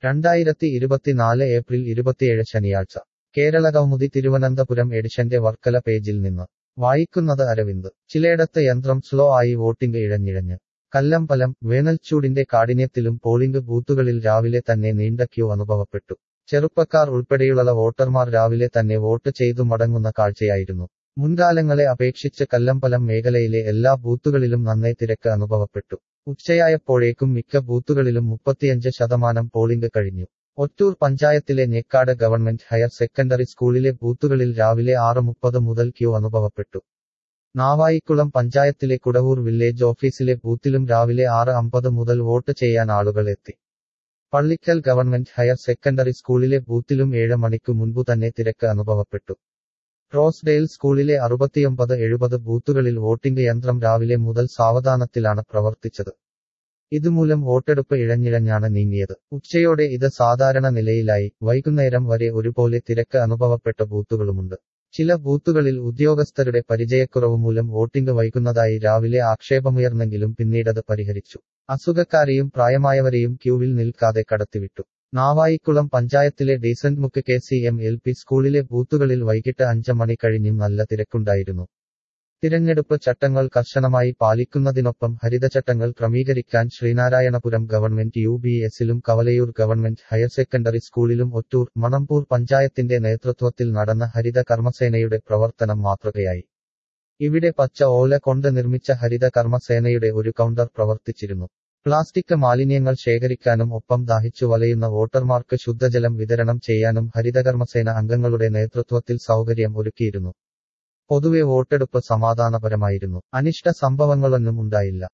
രണ്ടായിരത്തി ഇരുപത്തിനാല് ഏപ്രിൽ ഇരുപത്തിയേഴ് ശനിയാഴ്ച കേരള കൗമുദി തിരുവനന്തപുരം എഡിഷന്റെ വർക്കല പേജിൽ നിന്ന് വായിക്കുന്നത് അരവിന്ദ് ചിലയിടത്ത് യന്ത്രം സ്ലോ ആയി വോട്ടിംഗ് ഇഴഞ്ഞിഴഞ്ഞ് കല്ലമ്പലം വേനൽച്ചൂടിന്റെ കാഠിന്യത്തിലും പോളിംഗ് ബൂത്തുകളിൽ രാവിലെ തന്നെ നീണ്ട ക്യൂ അനുഭവപ്പെട്ടു ചെറുപ്പക്കാർ ഉൾപ്പെടെയുള്ള വോട്ടർമാർ രാവിലെ തന്നെ വോട്ട് ചെയ്തു മടങ്ങുന്ന കാഴ്ചയായിരുന്നു മുൻകാലങ്ങളെ അപേക്ഷിച്ച് കല്ലമ്പലം മേഖലയിലെ എല്ലാ ബൂത്തുകളിലും നന്നേ തിരക്ക് അനുഭവപ്പെട്ടു ഉച്ചയായപ്പോഴേക്കും മിക്ക ബൂത്തുകളിലും മുപ്പത്തിയഞ്ച് ശതമാനം പോളിംഗ് കഴിഞ്ഞു ഒറ്റൂർ പഞ്ചായത്തിലെ ഞെക്കാട് ഗവൺമെന്റ് ഹയർ സെക്കൻഡറി സ്കൂളിലെ ബൂത്തുകളിൽ രാവിലെ ആറ് മുപ്പത് മുതൽ ക്യൂ അനുഭവപ്പെട്ടു നാവായിക്കുളം പഞ്ചായത്തിലെ കുടവൂർ വില്ലേജ് ഓഫീസിലെ ബൂത്തിലും രാവിലെ ആറ് അമ്പത് മുതൽ വോട്ട് ചെയ്യാൻ ആളുകൾ എത്തി പള്ളിക്കൽ ഗവൺമെന്റ് ഹയർ സെക്കൻഡറി സ്കൂളിലെ ബൂത്തിലും ഏഴ് മണിക്കു മുൻപു തന്നെ തിരക്ക് അനുഭവപ്പെട്ടു റോസ്ഡെയിൽ സ്കൂളിലെ അറുപത്തിയൊമ്പത് എഴുപത് ബൂത്തുകളിൽ വോട്ടിംഗ് യന്ത്രം രാവിലെ മുതൽ സാവധാനത്തിലാണ് പ്രവർത്തിച്ചത് ഇതുമൂലം വോട്ടെടുപ്പ് ഇഴഞ്ഞിഴഞ്ഞാണ് നീങ്ങിയത് ഉച്ചയോടെ ഇത് സാധാരണ നിലയിലായി വൈകുന്നേരം വരെ ഒരുപോലെ തിരക്ക് അനുഭവപ്പെട്ട ബൂത്തുകളുമുണ്ട് ചില ബൂത്തുകളിൽ ഉദ്യോഗസ്ഥരുടെ പരിചയക്കുറവ് മൂലം വോട്ടിംഗ് വൈകുന്നതായി രാവിലെ ആക്ഷേപമുയർന്നെങ്കിലും പിന്നീടത് പരിഹരിച്ചു അസുഖക്കാരെയും പ്രായമായവരെയും ക്യൂവിൽ നിൽക്കാതെ കടത്തിവിട്ടു നാവായിക്കുളം പഞ്ചായത്തിലെ ഡീസന്റ് മുക്ക് K C M L P സ്കൂളിലെ ബൂത്തുകളിൽ വൈകിട്ട് അഞ്ച് മണി കഴിഞ്ഞും നല്ല തിരക്കുണ്ടായിരുന്നു തിരഞ്ഞെടുപ്പ് ചട്ടങ്ങൾ കർശനമായി പാലിക്കുന്നതിനൊപ്പം ഹരിതചട്ടങ്ങൾ ക്രമീകരിക്കാൻ ശ്രീനാരായണപുരം ഗവൺമെന്റ് യു ബി എസിലും കവലയൂർ ഗവൺമെന്റ് ഹയർ സെക്കൻഡറി സ്കൂളിലും ഒറ്റൂർ മണമ്പൂർ പഞ്ചായത്തിന്റെ നേതൃത്വത്തിൽ നടന്ന ഹരിത കർമ്മസേനയുടെ പ്രവർത്തനം മാതൃകയായി ഇവിടെ പച്ച ഓല കൊണ്ട് നിർമ്മിച്ച ഹരിത കർമ്മസേനയുടെ ഒരു കൗണ്ടർ പ്രവർത്തിച്ചിരുന്നു പ്ലാസ്റ്റിക് മാലിന്യങ്ങൾ ശേഖരിക്കാനും ഒപ്പം ദാഹിച്ചു വലയുന്ന വോട്ടർമാർക്ക് ശുദ്ധജലം വിതരണം ചെയ്യാനും ഹരിതകർമ്മസേന അംഗങ്ങളുടെ നേതൃത്വത്തിൽ സൗകര്യം ഒരുക്കിയിരുന്നു പൊതുവെ വോട്ടെടുപ്പ് സമാധാനപരമായിരുന്നു അനിഷ്ട സംഭവങ്ങളൊന്നും ഉണ്ടായില്ല